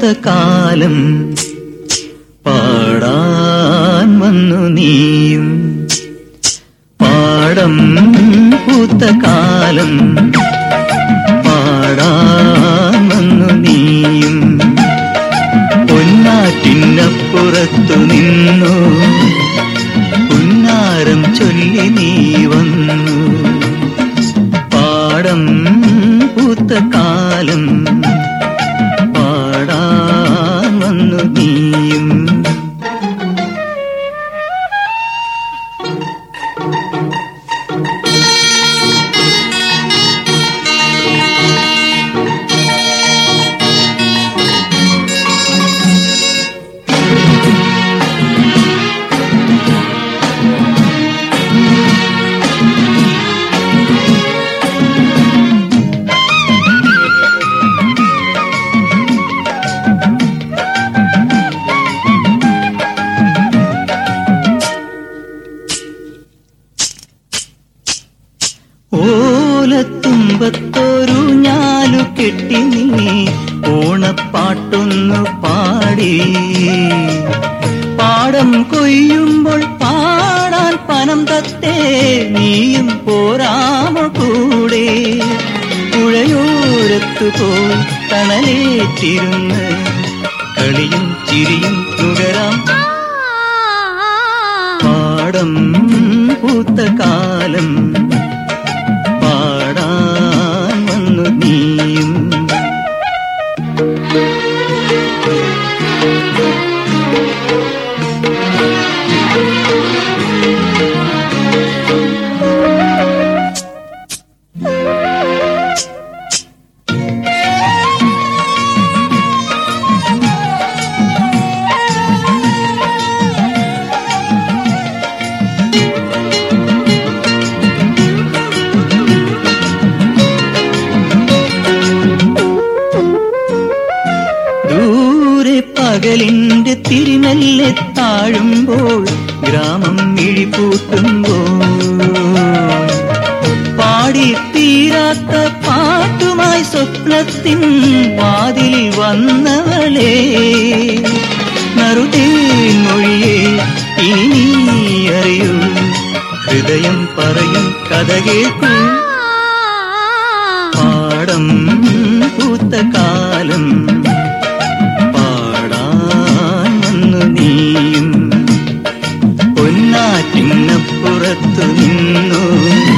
കാലം പാടാൻ വന്നു നീയും പാടം പൂത്ത കാലം പാടാൻ വന്നു നീയും പൊന്നാറ്റിനപ്പുറത്തു നിന്നു പുന്നാരം ചൊല്ലി നീ വന്നു പാടം പൂത്ത കാലം പാടാൻ വന്നു നീയും ഓലത്തുമ്പത്തൊരു ഞാലു കെട്ടി നീ ഓണപ്പാട്ടൊന്നു പാടി പാടം കൊയ്യുമ്പോൾ പാടാൻ പനം തത്തേ നീയും പോരാമോ കൂടെ പുഴയോരത്തു പോയി തണലേറ്റിരുന്ന് കളിയും ചിരിയും നുകരാം പാടം പൂത്ത കാലം പാടാൻ വന്നു നീയും ദൂരെ പകലിന്റെ തിരിമെല്ലെ താഴുമ്പോൾ ഗ്രാമം മിഴിപൂട്ടുമ്പോൾ പാടി തീരാത്ത പാട്ടുമായി സ്വപ്നത്തിൻ വാതിലിൽ വന്നവളെ നറുതേ മൊഴിയെ ഇനി നീ അറിയൂ ഹൃദയം പറയും കഥ കേൾക്കൂ പാടം പൂത്ത കാലം പാടാൻ വന്നു നീയും പൊന്നാറ്റിനപ്പുറത്തു നിന്നു